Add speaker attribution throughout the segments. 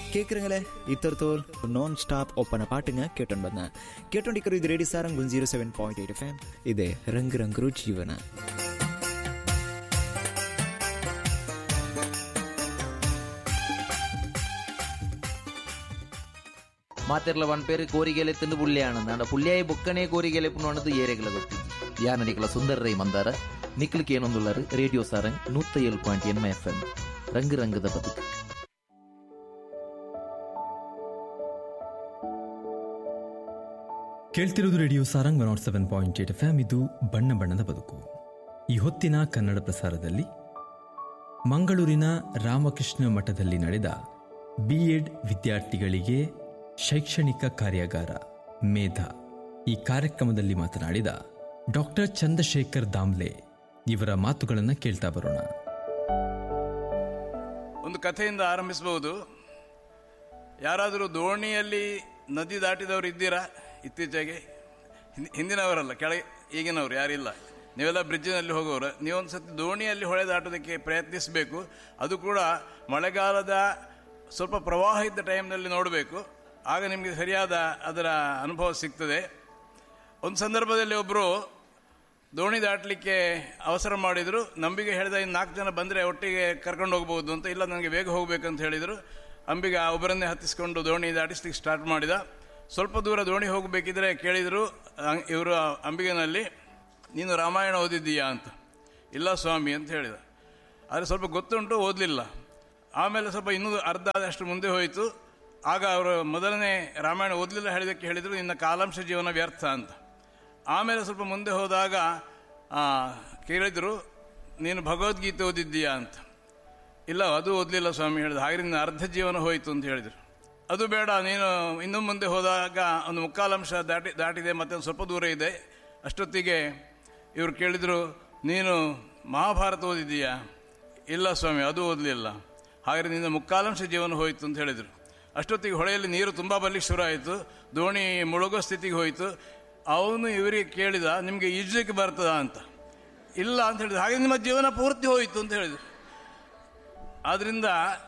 Speaker 1: കേൾക്കുറങ്ങളെ ഇത്തരത്തോൽ non stop ഒപ്പന പാട്ടുങ്ങ കേട്ടോണ്ട് വന്ന കേട്ടോണ്ടിക്കರು ಇದು ರೇಡಿ ಸಾರಂಗ್ ಒಂದು zero seven point eight F M ಇದೆ ರಂಗ್ ರಂಗ್ರು ಜೀವನ
Speaker 2: ಮಾತೆರ್ಲ ವನ್ ಪೇರು ಕೋರಿಗೆಲೆ ತಿಂದು ಪುಳ್ಳಿಯಾನಂದ ಅಂಡ ಪುಳ್ಳಿಯಾಯಿ ಬೊಕ್ಕನೆ ಕೋರಿಗೆಲೆ ಪುಣ್ಣದು ಏರೆಗಳ ಗೊತ್ತಿದ್ದಿ ಯಾನ ನಿಕಲ ಸುಂದರ ರೈ ಮಂದಾರ ನಿಕ್ಲಿಕ್ಕೆ ಏನೊಂದುಳ್ಳರು ರೇಡಿಯೋ ಸಾರಂಗ್ ನೂತ್ತ ಏಳು ಪಾಯಿಂಟ್ ಎನ್ಮ ಎಫ್ ಎಂ ರಂಗು ರಂಗದ ಬದುಕು
Speaker 3: ಕೇಳ್ತಿರೋದು radio Sarang one seven point eight F ಇದು ಬಣ್ಣ ಬಣ್ಣದ ಬದುಕು ಈ ಹೊತ್ತಿನ ಕನ್ನಡ ಪ್ರಸಾರದಲ್ಲಿ ಮಂಗಳೂರಿನ ರಾಮಕೃಷ್ಣ ಮಠದಲ್ಲಿ ನಡೆದ ಬಿ ಎಡ್ ವಿದ್ಯಾರ್ಥಿಗಳಿಗೆ ಶೈಕ್ಷಣಿಕ ಕಾರ್ಯಾಗಾರ ಮೇಧ ಈ ಕಾರ್ಯಕ್ರಮದಲ್ಲಿ ಮಾತನಾಡಿದ ಡಾಕ್ಟರ್ ಚಂದ್ರಶೇಖರ್ ದಾಮ್ಲೆ ಇವರ ಮಾತುಗಳನ್ನು ಕೇಳ್ತಾ ಬರೋಣ
Speaker 4: ಒಂದು ಕಥೆಯಿಂದ ಆರಂಭಿಸಬಹುದು ಯಾರಾದರೂ ದೋಣಿಯಲ್ಲಿ ನದಿ ದಾಟಿದವರು ಇದ್ದೀರಾ ಇತ್ತೀಚೆಗೆ ಹಿಂದಿ- ಹಿಂದಿನವರಲ್ಲ ಕೆಳಗೆ ಈಗಿನವರು ಯಾರಿಲ್ಲ ನೀವೆಲ್ಲ ಬ್ರಿಡ್ಜಿನಲ್ಲಿ ಹೋಗೋರು ನೀವೊಂದು ಸತಿ ದೋಣಿಯಲ್ಲಿ ಹೊಳೆ ದಾಟೋದಕ್ಕೆ ಪ್ರಯತ್ನಿಸಬೇಕು ಅದು ಕೂಡ ಮಳೆಗಾಲದ ಸ್ವಲ್ಪ ಪ್ರವಾಹ ಇದ್ದ ಟೈಮ್ನಲ್ಲಿ ನೋಡಬೇಕು ಆಗ ನಿಮಗೆ ಸರಿಯಾದ ಅದರ ಅನುಭವ ಸಿಗ್ತದೆ ಒಂದು ಸಂದರ್ಭದಲ್ಲಿ ಒಬ್ಬರು ದೋಣಿ ದಾಟಲಿಕ್ಕೆ ಅವಸರ ಮಾಡಿದರು ನಂಬಿಗೆ ಹೇಳಿದ ಇನ್ನು ನಾಲ್ಕು ಜನ ಬಂದರೆ ಒಟ್ಟಿಗೆ ಕರ್ಕೊಂಡು ಹೋಗ್ಬೋದು ಅಂತ ಇಲ್ಲ ನನಗೆ ಬೇಗ ಹೋಗ್ಬೇಕಂತ ಹೇಳಿದರು ಅಂಬಿಗ ಒಬ್ಬರನ್ನೇ ಹತ್ತಿಸ್ಕೊಂಡು ದೋಣಿ ದಾಟಿಸ್ಲಿಕ್ಕೆ ಸ್ಟಾರ್ಟ್ ಮಾಡಿದ ಸ್ವಲ್ಪ ದೂರ ದೋಣಿ ಹೋಗಬೇಕಿದ್ರೆ ಕೇಳಿದರು ಇವರು ಅಂಬಿಗನಲ್ಲಿ ನೀನು ರಾಮಾಯಣ ಓದಿದ್ದೀಯಾ ಅಂತ ಇಲ್ಲ ಸ್ವಾಮಿ ಅಂತ ಹೇಳಿದ ಆದರೆ ಸ್ವಲ್ಪ ಗೊತ್ತುಂಟು ಓದಲಿಲ್ಲ ಆಮೇಲೆ ಸ್ವಲ್ಪ ಇನ್ನೂ ಅರ್ಧ ಆದಷ್ಟು ಮುಂದೆ ಹೋಯಿತು ಆಗ ಅವರು ಮೊದಲನೇ ರಾಮಾಯಣ ಓದಲಿಲ್ಲ ಹೇಳಿದಕ್ಕೆ ಹೇಳಿದರು ನಿನ್ನ ಕಾಲಾಂಶ ಜೀವನ ವ್ಯರ್ಥ ಅಂತ ಆಮೇಲೆ ಸ್ವಲ್ಪ ಮುಂದೆ ಹೋದಾಗ ಆ, ಕೇಳಿದರು ನೀನು ಭಗವದ್ಗೀತೆ ಓದಿದ್ದೀಯಾ ಅಂತ ಇಲ್ಲ ಅದು ಓದಲಿಲ್ಲ ಸ್ವಾಮಿ ಹೇಳಿದ ಹಾಗೆ ನಿನ್ನ ಅರ್ಧ ಜೀವನ ಹೋಯಿತು ಅಂತ ಹೇಳಿದರು ಅದು ಬೇಡ ನೀನು ಇನ್ನೂ ಮುಂದೆ ಹೋದಾಗ ಒಂದು ಮುಕ್ಕಾಲಂಶ ದಾಟಿ ದಾಟಿದೆ ಮತ್ತೆ ಒಂದು ಸ್ವಲ್ಪ ದೂರ ಇದೆ ಅಷ್ಟೊತ್ತಿಗೆ ಇವರು ಕೇಳಿದರು ನೀನು ಮಹಾಭಾರತ ಓದಿದ್ದೀಯಾ ಇಲ್ಲ ಸ್ವಾಮಿ ಅದು ಓದಲಿಲ್ಲ ಹಾಗೆ ನಿನ್ನ ಮುಕ್ಕಾಲಂಶ ಜೀವನ ಹೋಯಿತು ಅಂತ ಹೇಳಿದರು ಅಷ್ಟೊತ್ತಿಗೆ ಹೊಳೆಯಲ್ಲಿ ನೀರು ತುಂಬ ಬರ್ಲಿಕ್ಕೆ ಶುರು ಆಯಿತು ದೋಣಿ ಮುಳುಗೋ ಸ್ಥಿತಿಗೆ ಹೋಯಿತು ಅವನು ಇವರಿಗೆ ಕೇಳಿದ ನಿಮಗೆ ಈಜಲಿಕ್ಕೆ ಬರ್ತದಾ ಅಂತ ಇಲ್ಲ ಅಂತ ಹೇಳಿದ್ರು ಹಾಗೆ ನಿಮ್ಮ ಜೀವನ ಪೂರ್ತಿ ಹೋಯಿತು ಅಂತ ಹೇಳಿದರು ಆದ್ದರಿಂದ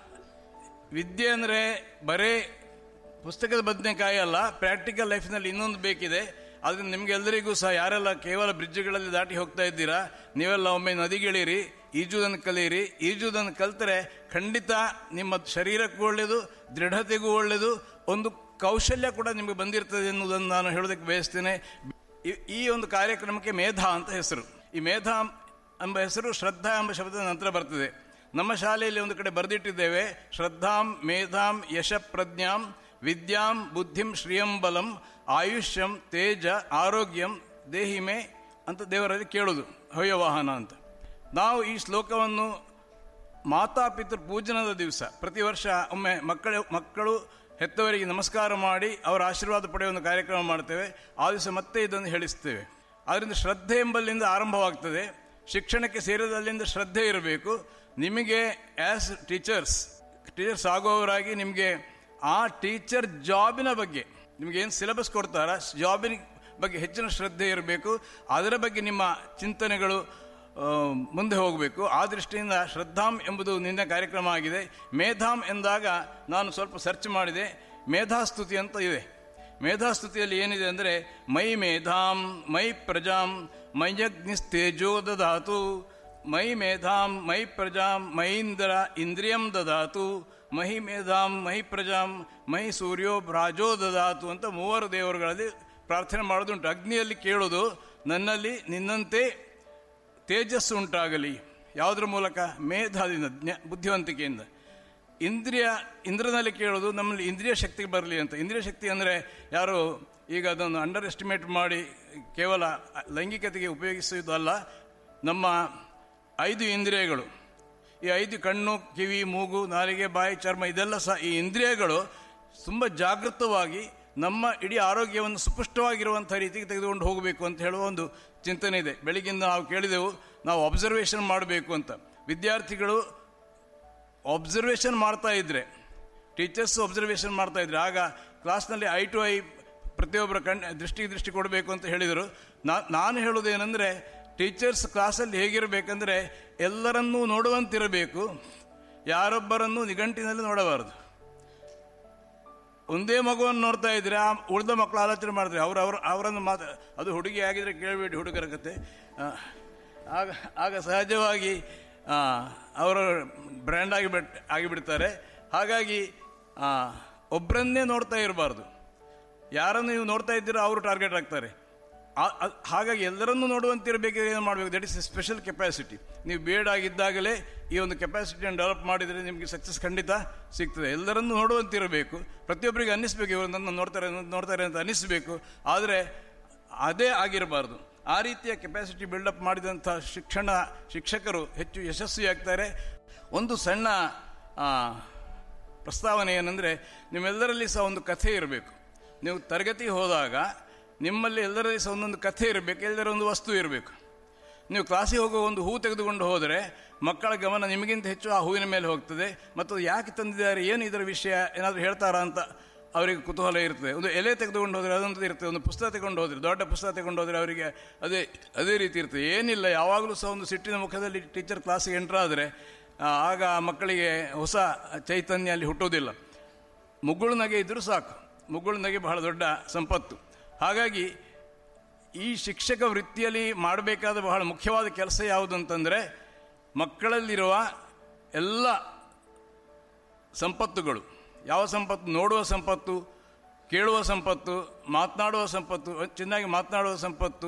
Speaker 4: ವಿದ್ಯೆ ಅಂದರೆ ಬರೇ ಪುಸ್ತಕದ ಬದನೆಕಾಯಿ ಅಲ್ಲ ಪ್ರಾಕ್ಟಿಕಲ್ ಲೈಫ್ನಲ್ಲಿ ಇನ್ನೊಂದು ಬೇಕಿದೆ ಅದರಿಂದ ನಿಮಗೆಲ್ಲರಿಗೂ ಸಹ ಯಾರೆಲ್ಲ ಕೇವಲ ಬ್ರಿಡ್ಜ್ಗಳಲ್ಲಿ ದಾಟಿ ಹೋಗ್ತಾ ಇದ್ದೀರಾ ನೀವೆಲ್ಲ ಒಮ್ಮೆ ನದಿಗಿಳಿರಿ ಈಜುವುದನ್ನು ಕಲಿಯಿರಿ ಈಜುವುದನ್ನು ಕಲ್ತರೆ ಖಂಡಿತ ನಿಮ್ಮ ಶರೀರಕ್ಕೂ ಒಳ್ಳೆಯದು ದೃಢತೆಗೂ ಒಳ್ಳೆಯದು ಒಂದು ಕೌಶಲ್ಯ ಕೂಡ ನಿಮಗೆ ಬಂದಿರ್ತದೆ ಎನ್ನುವುದನ್ನು ನಾನು ಹೇಳೋದಕ್ಕೆ ಬಯಸ್ತೇನೆ ಈ- ಈ ಒಂದು ಕಾರ್ಯಕ್ರಮಕ್ಕೆ ಮೇಧಾ ಅಂತ ಹೆಸರು ಈ ಮೇಧಾ ಎಂಬ ಹೆಸರು ಶ್ರದ್ಧಾ ಎಂಬ ಶಬ್ದದ ನಂತರ ಬರ್ತದೆ ನಮ್ಮ ಶಾಲೆಯಲ್ಲಿ ಒಂದು ಕಡೆ ಬರೆದಿಟ್ಟಿದ್ದೇವೆ ಶ್ರದ್ಧಾಂ ಮೇಧಾಂ ಯಶ ಪ್ರಜ್ಞಾಂ ವಿದ್ಯಾಂ ಬುದ್ಧಿಂ ಶ್ರಿಯಂ ಬಲಂ ಆಯುಷ್ಯಂ ತೇಜ ಆರೋಗ್ಯಂ ದೇಹಿಮೆ ಅಂತ ದೇವರಲ್ಲಿ ಕೇಳೋದು ಹವ್ಯವಾಹನ ಅಂತ ನಾವು ಈ ಶ್ಲೋಕವನ್ನು ಮಾತಾಪಿತೃ ಪೂಜನದ ದಿವಸ ಪ್ರತಿ ವರ್ಷ ಒಮ್ಮೆ ಮಕ್ಕಳ ಮಕ್ಕಳು ಹೆತ್ತವರಿಗೆ ನಮಸ್ಕಾರ ಮಾಡಿ ಅವರ ಆಶೀರ್ವಾದ ಪಡೆಯುವ ಒಂದು ಕಾರ್ಯಕ್ರಮ ಮಾಡ್ತೇವೆ ಆ ದಿವಸ ಮತ್ತೆ ಇದನ್ನು ಹೇಳಿಸ್ತೇವೆ ಆದ್ದರಿಂದ ಶ್ರದ್ಧೆ ಎಂಬಲ್ಲಿಂದ ಆರಂಭವಾಗ್ತದೆ ಶಿಕ್ಷಣಕ್ಕೆ ಸೇರಿದಲ್ಲಿಂದ ಶ್ರದ್ಧೆ ಇರಬೇಕು ನಿಮಗೆ ಆ್ಯಸ್ ಟೀಚರ್ಸ್ ಟೀಚರ್ಸ್ ಆಗುವವರಾಗಿ ನಿಮಗೆ ಆ ಟೀಚರ್ ಜಾಬಿನ ಬಗ್ಗೆ ನಿಮಗೆ ಏನು ಸಿಲೆಬಸ್ ಕೊಡ್ತಾರ ಜಾಬಿನ ಬಗ್ಗೆ ಹೆಚ್ಚಿನ ಶ್ರದ್ಧೆ ಇರಬೇಕು ಅದರ ಬಗ್ಗೆ ನಿಮ್ಮ ಚಿಂತನೆಗಳು ಆ, ಮುಂದೆ ಹೋಗಬೇಕು ಆ ದೃಷ್ಟಿಯಿಂದ ಶ್ರದ್ಧಾಂ ಎಂಬುದು ನಿನ್ನೆ ಕಾರ್ಯಕ್ರಮ ಆಗಿದೆ ಮೇಧಾಂ ಎಂದಾಗ ನಾನು ಸ್ವಲ್ಪ ಸರ್ಚ್ ಮಾಡಿದೆ ಮೇಧಾಸ್ತುತಿ ಅಂತ ಇದೆ ಮೇಧಾಸ್ತುತಿಯಲ್ಲಿ ಏನಿದೆ ಅಂದರೆ ಮೈ ಮೇಧಾಂ ಮೈ ಪ್ರಜಾಂ ಮೈಯಗ್ನಿಸ್ತೇಜೋ ದದಾತು ಮೈ ಮೇಧಾಂ ಮೈ ಪ್ರಜಾಂ ಮೈಂದ್ರ ಇಂದ್ರಿಯಂ ದದಾತು ಮಹಿ ಮೇಧಾಂ ಮಹಿ ಪ್ರಜಾಂ ಮಹಿ ಸೂರ್ಯೋ ಭ್ರಾಜೋ ದದಾತು ಅಂತ ಮೂವರು ದೇವರುಗಳಲ್ಲಿ ಪ್ರಾರ್ಥನೆ ಮಾಡೋದುಂಟು ಅಗ್ನಿಯಲ್ಲಿ ಕೇಳೋದು ನನ್ನಲ್ಲಿ ನಿನ್ನಂತೆ ತೇಜಸ್ಸು ಉಂಟಾಗಲಿ ಯಾವುದರ ಮೂಲಕ ಮೇಧಾದಿಂದ ಜ್ಞ ಬುದ್ಧಿವಂತಿಕೆಯಿಂದ ಇಂದ್ರಿಯ ಇಂದ್ರನಲ್ಲಿ ಕೇಳೋದು ನಮ್ಮಲ್ಲಿ ಇಂದ್ರಿಯ ಶಕ್ತಿ ಬರಲಿ ಅಂತ ಇಂದ್ರಿಯ ಶಕ್ತಿ ಅಂದರೆ ಯಾರು ಈಗ ಅದನ್ನು ಅಂಡರ್ ಎಸ್ಟಿಮೇಟ್ ಮಾಡಿ ಕೇವಲ ಲೈಂಗಿಕತೆಗೆ ಉಪಯೋಗಿಸುವುದು ಅಲ್ಲ ನಮ್ಮ ಐದು ಇಂದ್ರಿಯಗಳು ಈ ಐದು ಕಣ್ಣು ಕಿವಿ ಮೂಗು ನಾಲಿಗೆ ಬಾಯಿ ಚರ್ಮ ಇದೆಲ್ಲ ಸಹ ಈ ಇಂದ್ರಿಯಗಳು ತುಂಬ ಜಾಗೃತವಾಗಿ ನಮ್ಮ ಇಡೀ ಆರೋಗ್ಯವನ್ನು ಸುಪುಷ್ಟವಾಗಿರುವಂಥ ರೀತಿಗೆ ತೆಗೆದುಕೊಂಡು ಹೋಗಬೇಕು ಅಂತ ಹೇಳುವ ಒಂದು ಚಿಂತನೆ ಇದೆ ಬೆಳಿಗ್ಗಿಂದ ನಾವು ಕೇಳಿದೆವು ನಾವು ಅಬ್ಸರ್ವೇಷನ್ ಮಾಡಬೇಕು ಅಂತ ವಿದ್ಯಾರ್ಥಿಗಳು ಅಬ್ಸರ್ವೇಷನ್ ಮಾಡ್ತಾ ಇದ್ರೆ ಟೀಚರ್ಸ್ ಅಬ್ಸರ್ವೇಷನ್ ಮಾಡ್ತಾ ಇದ್ರೆ ಆಗ ಕ್ಲಾಸ್ನಲ್ಲಿ ಐ ಟು ಐ ಪ್ರತಿಯೊಬ್ಬರ ಕಣ್ ದೃಷ್ಟಿ ದೃಷ್ಟಿ ಕೊಡಬೇಕು ಅಂತ ಹೇಳಿದರು ನಾ ನಾನು ಹೇಳೋದೇನೆಂದರೆ ಟೀಚರ್ಸ್ ಕ್ಲಾಸಲ್ಲಿ ಹೇಗಿರಬೇಕಂದ್ರೆ ಎಲ್ಲರನ್ನೂ ನೋಡುವಂತಿರಬೇಕು ಯಾರೊಬ್ಬರನ್ನು ನಿಘಂಟಿನಲ್ಲಿ ನೋಡಬಾರದು ಒಂದೇ ಮಗುವನ್ನು ನೋಡ್ತಾ ಇದ್ರೆ ಆ ಉಳಿದ ಮಕ್ಕಳು ಆಲೋಚನೆ ಮಾಡಿದ್ರೆ ಅವ್ರು ಅವ್ರ ಅವರನ್ನು ಮಾತು ಅದು ಹುಡುಗಿ ಆಗಿದ್ರೆ ಕೇಳಬೇಡಿ ಹುಡುಗರ ಕತೆ ಆ, ಆಗ ಆಗ ಸಹಜವಾಗಿ ಆ, ಅವರು ಬ್ರ್ಯಾಂಡ್ ಆಗಿಬಿಟ್ ಆಗಿಬಿಡ್ತಾರೆ ಹಾಗಾಗಿ ಆ, ಒಬ್ಬರನ್ನೇ ನೋಡ್ತಾ ಇರಬಾರ್ದು ಯಾರನ್ನು ನೀವು ನೋಡ್ತಾ ಇದ್ದೀರೋ ಅವರು ಟಾರ್ಗೆಟ್ ಆಗ್ತಾರೆ ಆ- ಅದ್- ಹಾಗಾಗಿ ಎಲ್ಲರನ್ನೂ ನೋಡುವಂತಿರಬೇಕಾದ್ರೆ ಏನು ಮಾಡಬೇಕು that is a special capacity ನೀವು ಬೇಡ ಆಗಿದ್ದಾಗಲೇ ಈ ಒಂದು ಕೆಪಾಸಿಟಿಯನ್ನು ಡೆವಲಪ್ ಮಾಡಿದರೆ ನಿಮಗೆ ಸಕ್ಸಸ್ ಖಂಡಿತ ಸಿಗ್ತದೆ ಎಲ್ಲರನ್ನೂ ನೋಡುವಂತಿರಬೇಕು ಪ್ರತಿಯೊಬ್ಬರಿಗೆ ಅನ್ನಿಸ್ಬೇಕು ಇವರು ನನ್ನ ನೋಡ್ತಾರೆ ನನ್ನ ನೋಡ್ತಾರೆ ಅಂತ ಅನ್ನಿಸ್ಬೇಕು ಆದರೆ ಅದೇ ಆಗಿರಬಾರ್ದು ಆ ರೀತಿಯ ಕೆಪಾಸಿಟಿ ಬಿಲ್ಡಪ್ ಮಾಡಿದಂಥ ಶಿಕ್ಷಣ ಶಿಕ್ಷಕರು ಹೆಚ್ಚು ಯಶಸ್ವಿಯಾಗ್ತಾರೆ ಒಂದು ಸಣ್ಣ ಆ, ಪ್ರಸ್ತಾವನೆ ಏನಂದರೆ ನಿಮ್ಮೆಲ್ಲರಲ್ಲಿ ಸಹ ಒಂದು ಕಥೆ ಇರಬೇಕು ನೀವು ತರಗತಿಗೆ ಹೋದಾಗ ನಿಮ್ಮಲ್ಲಿ ಎಲ್ಲರಲ್ಲಿ ಸಹ ಒಂದೊಂದು ಕಥೆ ಇರಬೇಕು ಎಲ್ಲರ ಒಂದು ವಸ್ತು ಇರಬೇಕು ನೀವು ಕ್ಲಾಸಿಗೆ ಹೋಗುವ ಒಂದು ಹೂ ತೆಗೆದುಕೊಂಡು ಹೋದರೆ ಮಕ್ಕಳ ಗಮನ ನಿಮಗಿಂತ ಹೆಚ್ಚು ಆ ಹೂವಿನ ಮೇಲೆ ಹೋಗ್ತದೆ ಮತ್ತು ಅದು ಯಾಕೆ ತಂದಿದ್ದಾರೆ ಏನು ಇದರ ವಿಷಯ ಏನಾದರೂ ಹೇಳ್ತಾರಾ ಅಂತ ಅವರಿಗೆ ಕುತೂಹಲ ಇರ್ತದೆ ಒಂದು ಎಲೆ ತೆಗೆದುಕೊಂಡು ಹೋದರೆ ಅದೊಂದು ಇರ್ತದೆ ಒಂದು ಪುಸ್ತಕ ತಗೊಂಡು ಹೋದರೆ ದೊಡ್ಡ ಪುಸ್ತಕ ತಗೊಂಡು ಹೋದರೆ ಅವರಿಗೆ ಅದೇ ಅದೇ ರೀತಿ ಇರ್ತದೆ ಏನಿಲ್ಲ ಯಾವಾಗಲೂ ಸಹ ಒಂದು ಸಿಟ್ಟಿನ ಮುಖದಲ್ಲಿ ಟೀಚರ್ ಕ್ಲಾಸಿಗೆ ಎಂಟ್ರ್ ಆದರೆ ಆಗ ಆ ಮಕ್ಕಳಿಗೆ ಹೊಸ ಚೈತನ್ಯ ಅಲ್ಲಿ ಹುಟ್ಟೋದಿಲ್ಲ ಮುಗುಳು ನಗೆ ಇದ್ದರೂ ಸಾಕು ಮುಗುಳು ನಗೆ ಬಹಳ ದೊಡ್ಡ ಸಂಪತ್ತು ಹಾಗಾಗಿ ಈ ಶಿಕ್ಷಕ ವೃತ್ತಿಯಲ್ಲಿ ಮಾಡಬೇಕಾದ ಬಹಳ ಮುಖ್ಯವಾದ ಕೆಲಸ ಯಾವುದು ಅಂತಂದರೆ ಮಕ್ಕಳಲ್ಲಿರುವ ಎಲ್ಲ ಸಂಪತ್ತುಗಳು ಯಾವ ಸಂಪತ್ತು ನೋಡುವ ಸಂಪತ್ತು ಕೇಳುವ ಸಂಪತ್ತು ಮಾತನಾಡುವ ಸಂಪತ್ತು ಚೆನ್ನಾಗಿ ಮಾತನಾಡುವ ಸಂಪತ್ತು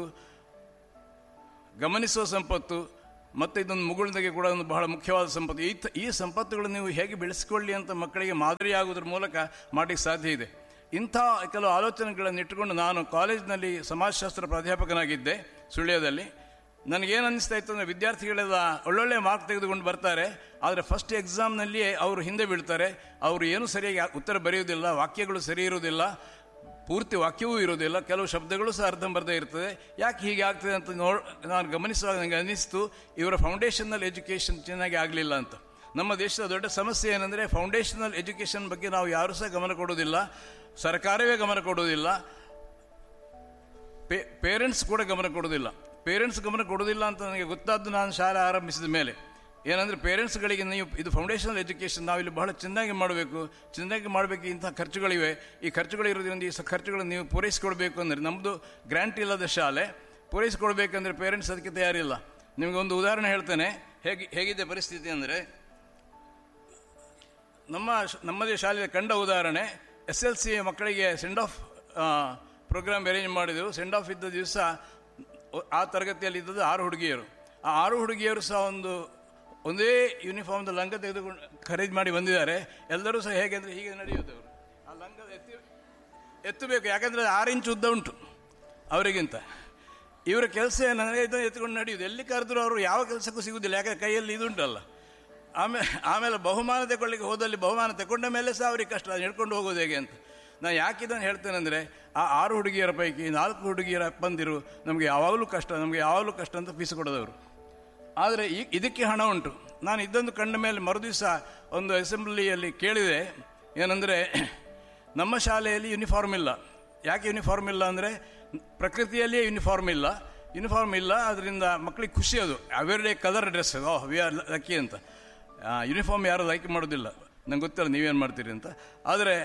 Speaker 4: ಗಮನಿಸುವ ಸಂಪತ್ತು ಮತ್ತು ಇದೊಂದು ಮುಗುಳ್ದಗೆ ಕೂಡ ಒಂದು ಬಹಳ ಮುಖ್ಯವಾದ ಸಂಪತ್ತು ಈ ತ- ಈ ಸಂಪತ್ತುಗಳನ್ನು ನೀವು ಹೇಗೆ ಬೆಳೆಸ್ಕೊಳ್ಳಿ ಅಂತ ಮಕ್ಕಳಿಗೆ ಮಾದರಿಯಾಗುವುದ್ರ ಮೂಲಕ ಮಾಡಲಿಕ್ಕೆ ಸಾಧ್ಯ ಇದೆ ಇಂಥ ಕೆಲವು ಆಲೋಚನೆಗಳನ್ನು ಇಟ್ಟುಕೊಂಡು ನಾನು ಕಾಲೇಜಿನಲ್ಲಿ ಸಮಾಜಶಾಸ್ತ್ರ ಪ್ರಾಧ್ಯಾಪಕನಾಗಿದ್ದೆ ಸುಳ್ಯದಲ್ಲಿ ನನಗೇನು ಅನ್ನಿಸ್ತಾ ಇತ್ತು ಅಂದರೆ ವಿದ್ಯಾರ್ಥಿಗಳೆಲ್ಲ ಒಳ್ಳೊಳ್ಳೆ ಮಾರ್ಕ್ ತೆಗೆದುಕೊಂಡು ಬರ್ತಾರೆ ಆದರೆ ಫಸ್ಟ್ ಎಕ್ಸಾಮ್ನಲ್ಲಿಯೇ ಅವರು ಹಿಂದೆ ಬೀಳ್ತಾರೆ ಅವರು ಏನು ಸರಿಯಾಗಿ ಉತ್ತರ ಬರೆಯುವುದಿಲ್ಲ ವಾಕ್ಯಗಳು ಸರಿ ಇರುವುದಿಲ್ಲ ಪೂರ್ತಿ ವಾಕ್ಯವೂ ಇರೋದಿಲ್ಲ ಕೆಲವು ಶಬ್ದಗಳು ಸಹ ಅರ್ಧಂಬರ್ಧ ಇರ್ತದೆ ಯಾಕೆ ಹೀಗೆ ಆಗ್ತದೆ ಅಂತ ನೋಡ್ ನಾನು ಗಮನಿಸುವಾಗ ನನಗೆ ಅನ್ನಿಸ್ತು ಇವರ ಫೌಂಡೇಶನಲ್ ಎಜುಕೇಷನ್ ಚೆನ್ನಾಗಿ ಆಗಲಿಲ್ಲ ಅಂತ ನಮ್ಮ ದೇಶದ ದೊಡ್ಡ ಸಮಸ್ಯೆ ಏನಂದರೆ ಫೌಂಡೇಶನಲ್ ಎಜುಕೇಷನ್ ಬಗ್ಗೆ ನಾವು ಯಾರೂ ಸಹ ಗಮನ ಕೊಡೋದಿಲ್ಲ ಸರ್ಕಾರವೇ ಗಮನ ಕೊಡೋದಿಲ್ಲ ಪೇ ಪೇರೆಂಟ್ಸ್ ಕೂಡ ಗಮನ ಕೊಡೋದಿಲ್ಲ ಪೇರೆಂಟ್ಸ್ ಗಮನ ಕೊಡೋದಿಲ್ಲ ಅಂತ ನನಗೆ ಗೊತ್ತಾದ್ದು ನಾನು ಶಾಲೆ ಆರಂಭಿಸಿದ ಮೇಲೆ ಏನಂದರೆ ಪೇರೆಂಟ್ಸ್ಗಳಿಗೆ ನೀವು ಇದು ಫೌಂಡೇಶನಲ್ ಎಜುಕೇಷನ್ ನಾವಿಲ್ಲಿ ಬಹಳ ಚೆನ್ನಾಗಿ ಮಾಡಬೇಕು ಚೆನ್ನಾಗಿ ಮಾಡಬೇಕು ಇಂಥ ಖರ್ಚುಗಳಿವೆ ಈ ಖರ್ಚುಗಳಿರೋದ್ರಿಂದ ಈ ಸ ಖರ್ಚುಗಳನ್ನು ನೀವು ಪೂರೈಸಿಕೊಡ್ಬೇಕು ಅಂದರೆ ನಮ್ಮದು ಗ್ರ್ಯಾಂಟ್ ಇಲ್ಲದ ಶಾಲೆ ಪೂರೈಸಿಕೊಡ್ಬೇಕಂದ್ರೆ ಪೇರೆಂಟ್ಸ್ ಅದಕ್ಕೆ ತಯಾರಿಲ್ಲ ನಿಮಗೆ ಒಂದು ಉದಾಹರಣೆ ಹೇಳ್ತೇನೆ ಹೇಗೆ ಹೇಗಿದೆ ಪರಿಸ್ಥಿತಿ ಅಂದರೆ ನಮ್ಮ ಶ- ನಮ್ಮದೇ ಶಾಲೆಯ ಕಂಡ ಉದಾಹರಣೆ ಎಸ್ ಎಲ್ ಸಿ ಮಕ್ಕಳಿಗೆ ಸೆಂಡ್ ಆಫ್ ಪ್ರೋಗ್ರಾಮ್ ಅರೇಂಜ್ ಮಾಡಿದೆವು ಸೆಂಡ್ ಆಫ್ ಇದ್ದ ದಿವಸ ಆ ತರಗತಿಯಲ್ಲಿ ಇದ್ದದ್ದು ಆರು ಹುಡುಗಿಯರು ಆ ಆರು ಹುಡುಗಿಯರು ಸಹ ಒಂದು ಒಂದೇ ಯೂನಿಫಾರ್ಮ್ದ ಲಂಗ ತೆಗೆದುಕೊಂಡು ಖರೀದಿ ಮಾಡಿ ಬಂದಿದ್ದಾರೆ ಎಲ್ಲರೂ ಸಹ ಹೇಗೆ ಅಂದರೆ ಹೀಗೆ ನಡೆಯೋದವರು ಆ ಲಂಗದ ಎತ್ತಿ ಎತ್ತಬೇಕು ಯಾಕಂದರೆ ಆರು ಇಂಚು ಉದ್ದ ಉಂಟು ಅವರಿಗಿಂತ ಇವರ ಕೆಲಸ ಏನಂದರೆ ಇದನ್ನು ಎತ್ಕೊಂಡು ನಡೆಯುವುದು ಎಲ್ಲಿ ಕರೆದ್ರು ಅವರು ಯಾವ ಕೆಲಸಕ್ಕೂ ಸಿಗುವುದಿಲ್ಲ ಯಾಕಂದ್ರೆ ಕೈಯಲ್ಲಿ ಇದುಂಟಲ್ಲ ಆಮೇಲೆ ಆಮೇಲೆ ಬಹುಮಾನ ತಗೊಳ್ಳಿಕ್ಕೆ ಹೋದಲ್ಲಿ ಬಹುಮಾನ ತಗೊಂಡ ಮೇಲೆ ಸಹ ಅವ್ರಿಗೆ ಕಷ್ಟ ಅದು ಹಿಡ್ಕೊಂಡು ಹೋಗೋದು ಹೇಗೆ ಅಂತ ನಾನು ಯಾಕೆ ಇದನ್ನು ಹೇಳ್ತೇನೆ ಅಂದರೆ ಆ ಆರು ಹುಡುಗಿಯರ ಪೈಕಿ ನಾಲ್ಕು ಹುಡುಗಿಯರ ಬಂದಿರು ನಮಗೆ ಯಾವಾಗಲೂ ಕಷ್ಟ ನಮಗೆ ಯಾವಾಗಲೂ ಕಷ್ಟ ಅಂತ ಫೀಸ್ ಕೊಡೋದವರು ಆದರೆ ಈ ಇದಕ್ಕೆ ಹಣ ಉಂಟು ನಾನು ಇದೊಂದು ಕಂಡ ಮೇಲೆ ಮರುದಿವಸ ಒಂದು ಅಸೆಂಬ್ಲಿಯಲ್ಲಿ ಕೇಳಿದೆ ಏನಂದರೆ ನಮ್ಮ ಶಾಲೆಯಲ್ಲಿ ಯೂನಿಫಾರ್ಮ್ ಇಲ್ಲ ಯಾಕೆ ಯೂನಿಫಾರ್ಮ್ ಇಲ್ಲ ಅಂದರೆ ಪ್ರಕೃತಿಯಲ್ಲಿಯೇ ಯೂನಿಫಾರ್ಮ್ ಇಲ್ಲ ಯೂನಿಫಾರ್ಮ್ ಇಲ್ಲ ಅದರಿಂದ ಮಕ್ಕಳಿಗೆ ಖುಷಿ ಅದು ಅವೆರಡೇ colour dress oh we are lucky ಅಂತ ಯೂನಿಫಾರ್ಮ್ ಯಾರು ಲೈಕ್ ಮಾಡೋದಿಲ್ಲ ನಂಗೆ ಗೊತ್ತಿಲ್ಲ ನೀವೇನು ಮಾಡ್ತೀರಿ ಅಂತ ಆದರೆ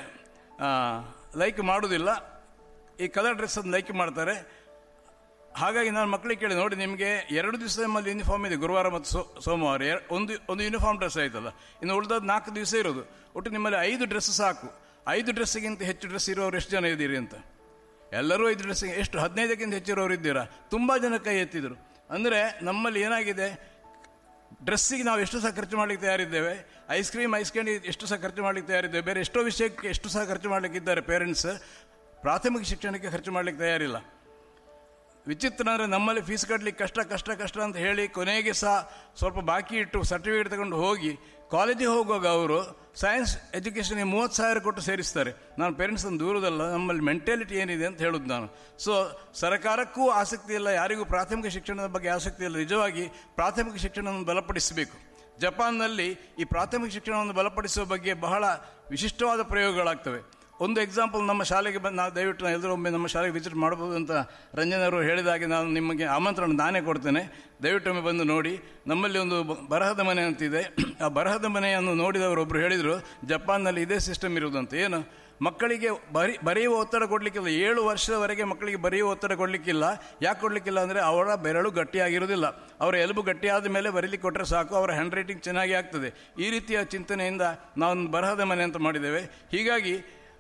Speaker 4: ಲೈಕ್ ಮಾಡೋದಿಲ್ಲ ಈ ಕಲರ್ ಡ್ರೆಸ್ಸನ್ನು ಲೈಕ್ ಮಾಡ್ತಾರೆ ಹಾಗಾಗಿ ನಾನು ಮಕ್ಕಳಿಗೆ ಕೇಳಿ ನೋಡಿ ನಿಮಗೆ ಎರಡು ದಿವಸ ನಮ್ಮಲ್ಲಿ ಯೂನಿಫಾರ್ಮ್ ಇದೆ ಗುರುವಾರ ಮತ್ತು ಸೋ ಸೋಮವಾರ ಎರ- ಒಂದು ಒಂದು ಯೂನಿಫಾರ್ಮ್ ಡ್ರೆಸ್ ಆಯ್ತಲ್ಲ ಇನ್ನು ಉಳಿದದ್ದು ನಾಲ್ಕು ದಿವಸ ಇರೋದು ಒಟ್ಟು ನಿಮ್ಮಲ್ಲಿ ಐದು ಡ್ರೆಸ್ ಸಾಕು ಐದು ಡ್ರೆಸ್ಸಿಗಿಂತ ಹೆಚ್ಚು ಡ್ರೆಸ್ ಇರೋರು ಎಷ್ಟು ಜನ ಇದ್ದೀರಿ ಅಂತ ಎಲ್ಲರೂ ಐದು ಡ್ರೆಸ್ಸಿಗೆ ಎಷ್ಟು ಹದಿನೈದಕ್ಕಿಂತ ಹೆಚ್ಚಿರೋರು ಇದ್ದೀರಾ ತುಂಬ ಜನ ಕೈ ಎತ್ತಿದ್ರು ಅಂದರೆ ನಮ್ಮಲ್ಲಿ ಏನಾಗಿದೆ ಡ್ರೆಸ್ಸಿಗೆ ನಾವು ಎಷ್ಟು ಸಹ ಖರ್ಚು ಮಾಡಲಿಕ್ಕೆ ತಯಾರಿದ್ದೇವೆ ಐಸ್ ಕ್ರೀಮ್ ಐಸ್ ಕ್ಯಾಂಡಿ ಎಷ್ಟು ಸಹ ಖರ್ಚು ಮಾಡಲಿಕ್ಕೆ ತಯಾರಿದ್ದೇವೆ ಬೇರೆ ಎಷ್ಟೋ ವಿಷಯಕ್ಕೆ ಎಷ್ಟು ಸಹ ಖರ್ಚು ಮಾಡಲಿಕ್ಕೆ ಇದ್ದಾರೆ ಪೇರೆಂಟ್ಸ್ ಪ್ರಾಥಮಿಕ ಶಿಕ್ಷಣಕ್ಕೆ ಖರ್ಚು ಮಾಡಲಿಕ್ಕೆ ತಯಾರಿಲ್ಲ ವಿಚಿತ್ರ ಅಂದರೆ ನಮ್ಮಲ್ಲಿ ಫೀಸ್ ಕಟ್ಟಲಿಕ್ಕೆ ಕಷ್ಟ ಕಷ್ಟ ಕಷ್ಟ ಅಂತ ಹೇಳಿ ಕೊನೆಗೆ ಸಹ ಸ್ವಲ್ಪ ಬಾಕಿ ಇಟ್ಟು ಸರ್ಟಿಫಿಕೇಟ್ ತಗೊಂಡು ಹೋಗಿ ಕಾಲೇಜಿಗೆ ಹೋಗುವಾಗ ಅವರು ಸೈನ್ಸ್ ಎಜುಕೇಷನ್ಗೆ ಮೂವತ್ತು ಸಾವಿರ ಕೊಟ್ಟು ಸೇರಿಸ್ತಾರೆ ನಾನು ಪೇರೆಂಟ್ಸನ್ನು ದೂರದಲ್ಲ ನಮ್ಮಲ್ಲಿ ಮೆಂಟಾಲಿಟಿ ಏನಿದೆ ಅಂತ ಹೇಳೋದು ನಾನು ಸೊ ಸರ್ಕಾರಕ್ಕೂ ಆಸಕ್ತಿ ಇಲ್ಲ ಯಾರಿಗೂ ಪ್ರಾಥಮಿಕ ಶಿಕ್ಷಣದ ಬಗ್ಗೆ ಆಸಕ್ತಿ ಇಲ್ಲ ನಿಜವಾಗಿ ಪ್ರಾಥಮಿಕ ಶಿಕ್ಷಣವನ್ನು ಬಲಪಡಿಸಬೇಕು ಜಪಾನ್ನಲ್ಲಿ ಈ ಪ್ರಾಥಮಿಕ ಶಿಕ್ಷಣವನ್ನು ಬಲಪಡಿಸುವ ಬಗ್ಗೆ ಬಹಳ ವಿಶಿಷ್ಟವಾದ ಪ್ರಯೋಗಗಳಾಗ್ತವೆ ಒಂದು ಎಕ್ಸಾಂಪಲ್ ನಮ್ಮ ಶಾಲೆಗೆ ಬಂದು ನಾವು ದಯವಿಟ್ಟು ನಾವು ಎಲ್ಲರೂ ಒಮ್ಮೆ ನಮ್ಮ ಶಾಲೆಗೆ ವಿಸಿಟ್ ಮಾಡ್ಬೋದು ಅಂತ ರಂಜನ್ ಅವರು ಹೇಳಿದಾಗೆ ನಾನು ನಿಮಗೆ ಆಮಂತ್ರಣ ನಾನೇ ಕೊಡ್ತೇನೆ ದಯವಿಟ್ಟು ಒಮ್ಮೆ ಬಂದು ನೋಡಿ ನಮ್ಮಲ್ಲಿ ಒಂದು ಬ- ಬರಹದ ಮನೆ ಅಂತಿದೆ ಆ ಬರಹದ ಮನೆಯನ್ನು ನೋಡಿದವರು ಒಬ್ಬರು ಹೇಳಿದರು ಜಪಾನ್ನಲ್ಲಿ ಇದೇ ಸಿಸ್ಟಮ್ ಇರುವುದಂತ ಏನು ಮಕ್ಕಳಿಗೆ ಬರಿ ಬರೆಯುವ ಒತ್ತಡ ಕೊಡಲಿಕ್ಕಿಲ್ಲ ಏಳು ವರ್ಷದವರೆಗೆ ಮಕ್ಕಳಿಗೆ ಬರೆಯುವ ಒತ್ತಡ ಕೊಡಲಿಕ್ಕಿಲ್ಲ ಯಾಕೆ ಕೊಡಲಿಕ್ಕಿಲ್ಲ ಅಂದರೆ ಅವರ ಬೆರಳು ಗಟ್ಟಿಯಾಗಿರುವುದಿಲ್ಲ ಅವರ ಎಲುಬು ಗಟ್ಟಿಯಾದ ಮೇಲೆ ಬರೀಲಿಕ್ಕೆ ಕೊಟ್ಟರೆ ಸಾಕು ಅವರ ಹ್ಯಾಂಡ್ ರೈಟಿಂಗ್ ಚೆನ್ನಾಗಿ ಆಗ್ತದೆ ಈ ರೀತಿಯ ಚಿಂತನೆಯಿಂದ ನಾವು ಬರಹದ ಮನೆ ಅಂತ ಮಾಡಿದ್ದೇವೆ ಹೀಗಾಗಿ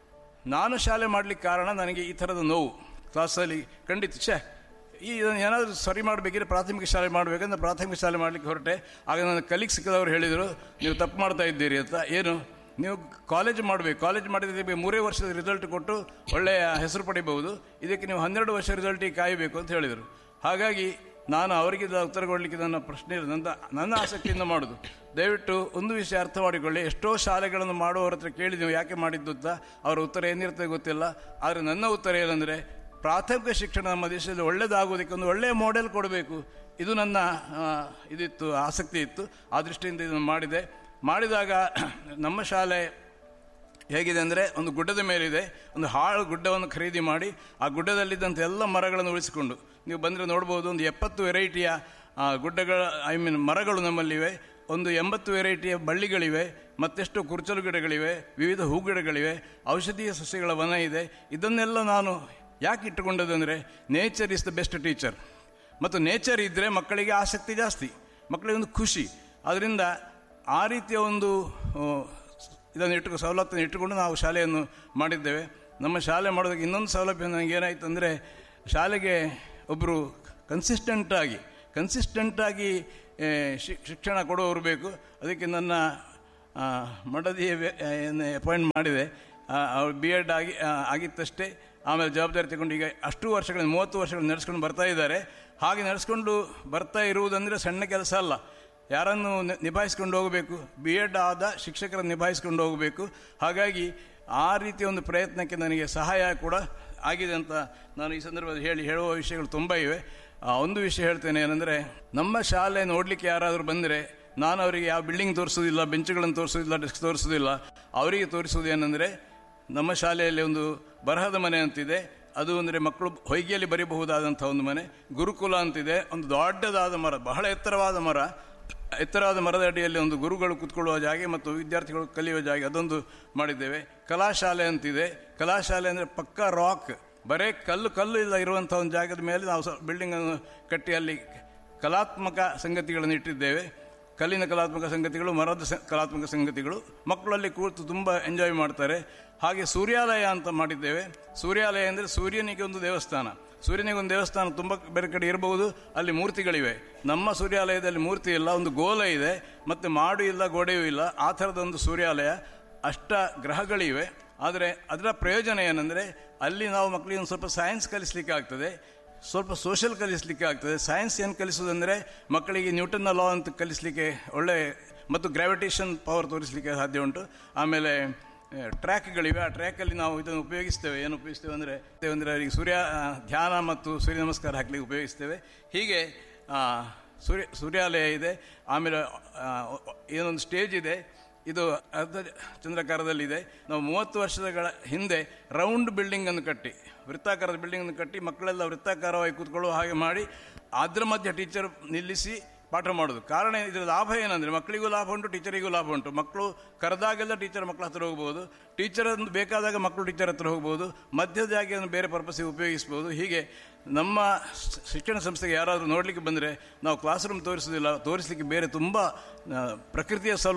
Speaker 4: ನಾನು ಶಾಲೆ ಮಾಡಲಿಕ್ಕೆ ಕಾರಣ ನನಗೆ ಈ ಥರದ ನೋವು ಕ್ಲಾಸಲ್ಲಿ ಖಂಡಿತ ಛೇ ಈ ಇದನ್ನು ಏನಾದರೂ ಸರಿ ಮಾಡಬೇಕಿದ್ರೆ ಪ್ರಾಥಮಿಕ ಶಾಲೆ ಮಾಡಬೇಕಂದ್ರೆ ಪ್ರಾಥಮಿಕ ಶಾಲೆ ಮಾಡಲಿಕ್ಕೆ ಹೊರಟೆ ಆಗ ನನ್ನ ಕಲಿಗ್ ಸಿಕ್ಕದವರು ಹೇಳಿದರು ನೀವು ತಪ್ಪು ಮಾಡ್ತಾ ಇದ್ದೀರಿ ಅಂತ ಏನು ನೀವು ಕಾಲೇಜ್ ಮಾಡಬೇಕು ಕಾಲೇಜ್ ಮಾಡಿದ್ರೆ ಮೂರೇ ವರ್ಷದ ರಿಸಲ್ಟ್ ಕೊಟ್ಟು ಒಳ್ಳೆಯ ಹೆಸರು ಪಡಿಬಹುದು ಇದಕ್ಕೆ ನೀವು ಹನ್ನೆರಡು ವರ್ಷ ರಿಸಲ್ಟಿಗೆ ಕಾಯಬೇಕು ಅಂತ ಹೇಳಿದರು ಹಾಗಾಗಿ ನಾನು ಅವರಿಗೆ ಇದರ ಉತ್ತರ ಕೊಡಲಿಕ್ಕೆ ನನ್ನ ಪ್ರಶ್ನೆ ಇಲ್ಲ ನನ್ನ ನನ್ನ ಆಸಕ್ತಿಯಿಂದ ಮಾಡೋದು ದಯವಿಟ್ಟು ಒಂದು ವಿಷಯ ಅರ್ಥ ಮಾಡಿಕೊಳ್ಳಿ ಎಷ್ಟೋ ಶಾಲೆಗಳನ್ನು ಮಾಡುವವರ ಹತ್ರ ಕೇಳಿ ನೀವು ಯಾಕೆ ಮಾಡಿದ್ದು ಅಂತ ಅವರ ಉತ್ತರ ಏನಿರ್ತದೆ ಗೊತ್ತಿಲ್ಲ ಆದರೆ ನನ್ನ ಉತ್ತರ ಏನಂದರೆ ಪ್ರಾಥಮಿಕ ಶಿಕ್ಷಣ ನಮ್ಮ ದೇಶದಲ್ಲಿ ಒಳ್ಳೆಯದಾಗೋದಕ್ಕೆ ಒಂದು ಒಳ್ಳೆಯ ಮಾಡೆಲ್ ಕೊಡಬೇಕು ಇದು ನನ್ನ ಆ, ಇದಿತ್ತು ಆಸಕ್ತಿ ಇತ್ತು ಆ ದೃಷ್ಟಿಯಿಂದ ಇದನ್ನು ಮಾಡಿದೆ ಮಾಡಿದಾಗ ನಮ್ಮ ಶಾಲೆ ಹೇಗಿದೆ ಅಂದರೆ ಒಂದು ಗುಡ್ಡದ ಮೇಲಿದೆ ಒಂದು ಹಾಳು ಗುಡ್ಡವನ್ನು ಖರೀದಿ ಮಾಡಿ ಆ ಗುಡ್ಡದಲ್ಲಿದ್ದಂಥ ಎಲ್ಲ ಮರಗಳನ್ನು ಉಳಿಸಿಕೊಂಡು ನೀವು ಬಂದರೆ ನೋಡ್ಬೋದು ಒಂದು ಎಪ್ಪತ್ತು ವೆರೈಟಿಯ ಆ, ಗುಡ್ಡಗಳ ಐ ಮೀನ್ ಮರಗಳು ನಮ್ಮಲ್ಲಿವೆ ಒಂದು ಎಂಬತ್ತು ವೆರೈಟಿಯ ಬಳ್ಳಿಗಳಿವೆ ಮತ್ತೆಷ್ಟು ಕುರ್ಚಲು ಗಿಡಗಳಿವೆ ವಿವಿಧ ಹೂ ಗಿಡಗಳಿವೆ ಔಷಧೀಯ ಸಸ್ಯಗಳ ವನ ಇದೆ ಇದನ್ನೆಲ್ಲ ನಾನು ಯಾಕೆ ಇಟ್ಟುಕೊಂಡದಂದರೆ nature is the best teacher ಮತ್ತು ನೇಚರ್ ಇದ್ದರೆ ಮಕ್ಕಳಿಗೆ ಆಸಕ್ತಿ ಜಾಸ್ತಿ ಮಕ್ಕಳಿಗೆ ಒಂದು ಖುಷಿ ಅದರಿಂದ ಆ ರೀತಿಯ ಒಂದು ಆ, ಇದನ್ನು ಇಟ್ಟು ಸವಲತ್ತನ್ನು ಇಟ್ಟುಕೊಂಡು ನಾವು ಶಾಲೆಯನ್ನು ಮಾಡಿದ್ದೇವೆ ನಮ್ಮ ಶಾಲೆ ಮಾಡೋದಕ್ಕೆ ಇನ್ನೊಂದು ಸೌಲಭ್ಯ ನನಗೆ ಏನಾಯಿತು ಅಂದರೆ ಶಾಲೆಗೆ ಒಬ್ಬರು ಕನ್ಸಿಸ್ಟೆಂಟಾಗಿ ಕನ್ಸಿಸ್ಟೆಂಟಾಗಿ ಶಿಕ್ಷಣ ಕೊಡುವವರು ಬೇಕು ಅದಕ್ಕೆ ನನ್ನ ಆ, ಮಡದಿಯ ಅಪಾಯಿಂಟ್ ಮಾಡಿದೆ ಅವ್ರು ಬಿ ಎಡ್ ಆಗಿ ಆ, ಆಗಿತ್ತಷ್ಟೇ ಆಮೇಲೆ ಜವಾಬ್ದಾರಿ ತಗೊಂಡು ಈಗ ಅಷ್ಟು ವರ್ಷಗಳಿಂದ ಮೂವತ್ತು ವರ್ಷಗಳು ನಡೆಸ್ಕೊಂಡು ಬರ್ತಾ ಇದ್ದಾರೆ ಹಾಗೆ ನಡೆಸ್ಕೊಂಡು ಬರ್ತಾ ಇರುವುದಂದರೆ ಸಣ್ಣ ಕೆಲಸ ಅಲ್ಲ ಯಾರನ್ನು ನಿ- ನಿಭಾಯಿಸ್ಕೊಂಡು ಹೋಗಬೇಕು ಬಿ ಎಡ್ ಆದ ಶಿಕ್ಷಕರನ್ನು ನಿಭಾಯಿಸ್ಕೊಂಡು ಹೋಗಬೇಕು ಹಾಗಾಗಿ ಆ ರೀತಿಯ ಒಂದು ಪ್ರಯತ್ನಕ್ಕೆ ನನಗೆ ಸಹಾಯ ಕೂಡ ಆಗಿದೆ ಅಂತ ನಾನು ಈ ಸಂದರ್ಭದಲ್ಲಿ ಹೇಳಿ ಹೇಳುವ ವಿಷಯಗಳು ತುಂಬ ಇವೆ ಆ, ಒಂದು ವಿಷಯ ಹೇಳ್ತೇನೆ ಏನಂದರೆ ನಮ್ಮ ಶಾಲೆ ನೋಡಲಿಕ್ಕೆ ಯಾರಾದರೂ ಬಂದರೆ ನಾನು ಅವರಿಗೆ ಯಾವ ಬಿಲ್ಡಿಂಗ್ ತೋರಿಸೋದಿಲ್ಲ ಬೆಂಚುಗಳನ್ನು ತೋರಿಸೋದಿಲ್ಲ ಡೆಸ್ಕ್ ತೋರಿಸೋದಿಲ್ಲ ಅವರಿಗೆ ತೋರಿಸೋದು ಏನಂದರೆ ನಮ್ಮ ಶಾಲೆಯಲ್ಲಿ ಒಂದು ಬರಹದ ಮನೆ ಅಂತಿದೆ ಅದು ಅಂದರೆ ಮಕ್ಕಳು ಹೊಯ್ಗೆಯಲ್ಲಿ ಬರೀಬಹುದಾದಂಥ ಒಂದು ಮನೆ ಗುರುಕುಲ ಅಂತಿದೆ ಒಂದು ದೊಡ್ಡದಾದ ಮರ ಬಹಳ ಎತ್ತರವಾದ ಮರ ಎತ್ತರವಾದ ಮರದ ಅಡಿಯಲ್ಲಿ ಒಂದು ಗುರುಗಳು ಕೂತ್ಕೊಳ್ಳುವ ಜಾಗೆ ಮತ್ತು ವಿದ್ಯಾರ್ಥಿಗಳು ಕಲಿಯುವ ಜಾಗೆ ಅದೊಂದು ಮಾಡಿದ್ದೇವೆ ಕಲಾಶಾಲೆ ಅಂತಿದೆ ಕಲಾಶಾಲೆ ಅಂದರೆ ಪಕ್ಕ ರಾಕ್ ಬರೇ ಕಲ್ಲು ಕಲ್ಲು ಇಲ್ಲ ಇರುವಂಥ ಒಂದು ಜಾಗದ ಮೇಲೆ ನಾವು ಸ ಬಿಲ್ಡಿಂಗನ್ನು ಕಟ್ಟಿ ಅಲ್ಲಿ ಕಲಾತ್ಮಕ ಸಂಗತಿಗಳನ್ನು ಇಟ್ಟಿದ್ದೇವೆ ಕಲ್ಲಿನ ಕಲಾತ್ಮಕ ಸಂಗತಿಗಳು ಮರದ ಸ ಕಲಾತ್ಮಕ ಸಂಗತಿಗಳು ಮಕ್ಕಳಲ್ಲಿ ಕೂತು ತುಂಬ ಎಂಜಾಯ್ ಮಾಡ್ತಾರೆ ಹಾಗೆ ಸೂರ್ಯಾಲಯ ಅಂತ ಮಾಡಿದ್ದೇವೆ ಸೂರ್ಯಾಲಯ ಅಂದರೆ ಸೂರ್ಯನಿಗೆ ಒಂದು ದೇವಸ್ಥಾನ ಸೂರ್ಯನಿಗೆ ಒಂದು ದೇವಸ್ಥಾನ ತುಂಬ ಬೇರೆ ಕಡೆ ಇರಬಹುದು ಅಲ್ಲಿ ಮೂರ್ತಿಗಳಿವೆ ನಮ್ಮ ಸೂರ್ಯಾಲಯದಲ್ಲಿ ಮೂರ್ತಿ ಇಲ್ಲ ಒಂದು ಗೋಲ ಇದೆ ಮತ್ತು ಮಾಡು ಇಲ್ಲ ಗೋಡೆಯೂ ಇಲ್ಲ ಆ ಥರದ ಒಂದು ಸೂರ್ಯಾಲಯ ಅಷ್ಟ ಗ್ರಹಗಳಿವೆ ಆದರೆ ಅದರ ಪ್ರಯೋಜನ ಏನಂದರೆ ಅಲ್ಲಿ ನಾವು ಮಕ್ಕಳಿಗೆ ಒಂದು ಸ್ವಲ್ಪ ಸೈನ್ಸ್ ಕಲಿಸ್ಲಿಕ್ಕೆ ಆಗ್ತದೆ ಸ್ವಲ್ಪ ಸೋಷಲ್ ಕಲಿಸ್ಲಿಕ್ಕೆ ಆಗ್ತದೆ ಸೈನ್ಸ್ ಏನು ಕಲಿಸೋದಂದರೆ ಮಕ್ಕಳಿಗೆ ನ್ಯೂಟನ್ನ ಲಾ ಅಂತ ಕಲಿಸಲಿಕ್ಕೆ ಒಳ್ಳೆ ಮತ್ತು ಗ್ರಾವಿಟೇಷನ್ ಪವರ್ ತೋರಿಸಲಿಕ್ಕೆ ಸಾಧ್ಯ ಉಂಟು ಆಮೇಲೆ ಆ, ಟ್ರ್ಯಾಕ್ಗಳಿವೆ ಆ ಟ್ರ್ಯಾಕಲ್ಲಿ ನಾವು ಇದನ್ನು ಉಪಯೋಗಿಸ್ತೇವೆ ಏನು ಉಪಯೋಗಿಸ್ತೇವೆ ಅಂದರೆ ಅಂದರೆ ಅವರಿಗೆ ಸೂರ್ಯ ಆ, ಧ್ಯಾನ ಮತ್ತು ಸೂರ್ಯ ನಮಸ್ಕಾರ ಹಾಕಲಿಕ್ಕೆ ಉಪಯೋಗಿಸ್ತೇವೆ ಹೀಗೆ ಆ, ಸೂರ್ಯ ಸೂರ್ಯಾಲಯ ಇದೆ ಆಮೇಲೆ ಆ, ಏನೊಂದು ಸ್ಟೇಜ್ ಇದೆ ಇದು ಅರ್ಧ ಚಂದ್ರಾಕಾರದಲ್ಲಿದೆ ನಾವು ಮೂವತ್ತು ವರ್ಷಗಳ ಹಿಂದೆ ರೌಂಡ್ ಬಿಲ್ಡಿಂಗನ್ನು ಕಟ್ಟಿ ವೃತ್ತಾಕಾರದ ಬಿಲ್ಡಿಂಗನ್ನು ಕಟ್ಟಿ ಮಕ್ಕಳೆಲ್ಲ ವೃತ್ತಾಕಾರವಾಗಿ ಕೂತ್ಕೊಳ್ಳುವ ಹಾಗೆ ಮಾಡಿ ಅದರ ಮಧ್ಯೆ ಟೀಚರ್ ನಿಲ್ಲಿಸಿ ಪಾಠ ಮಾಡೋದು ಕಾರಣ ಇದರ ಲಾಭ ಏನಂದರೆ ಮಕ್ಕಳಿಗೂ ಲಾಭ ಉಂಟು ಟೀಚರಿಗೂ ಲಾಭ ಉಂಟು ಮಕ್ಕಳು ಕರೆದಾಗೆಲ್ಲ ಟೀಚರ್ ಮಕ್ಕಳ ಹತ್ರ ಹೋಗ್ಬೋದು ಟೀಚರ್ ಒಂದು ಬೇಕಾದಾಗ ಮಕ್ಕಳು ಟೀಚರ್ ಹತ್ರ ಹೋಗ್ಬೋದು ಮಧ್ಯದ ಜಾಗೆಯನ್ನು ಬೇರೆ ಪರ್ಪಸ್ಸಿಗೆ ಉಪಯೋಗಿಸ್ಬೋದು ಹೀಗೆ ನಮ್ಮ ಶ- ಶಿಕ್ಷಣ ಸಂಸ್ಥೆಗೆ ಯಾರಾದರೂ ನೋಡಲಿಕ್ಕೆ ಬಂದರೆ ನಾವು ಕ್ಲಾಸ್ ರೂಮ್ ತೋರಿಸೋದಿಲ್ಲ ತೋರಿಸಲಿಕ್ಕೆ ಬೇರೆ ತುಂಬ ಆ, ಪ್ರಕೃತಿಯ ಸೌಲಭ್ಯ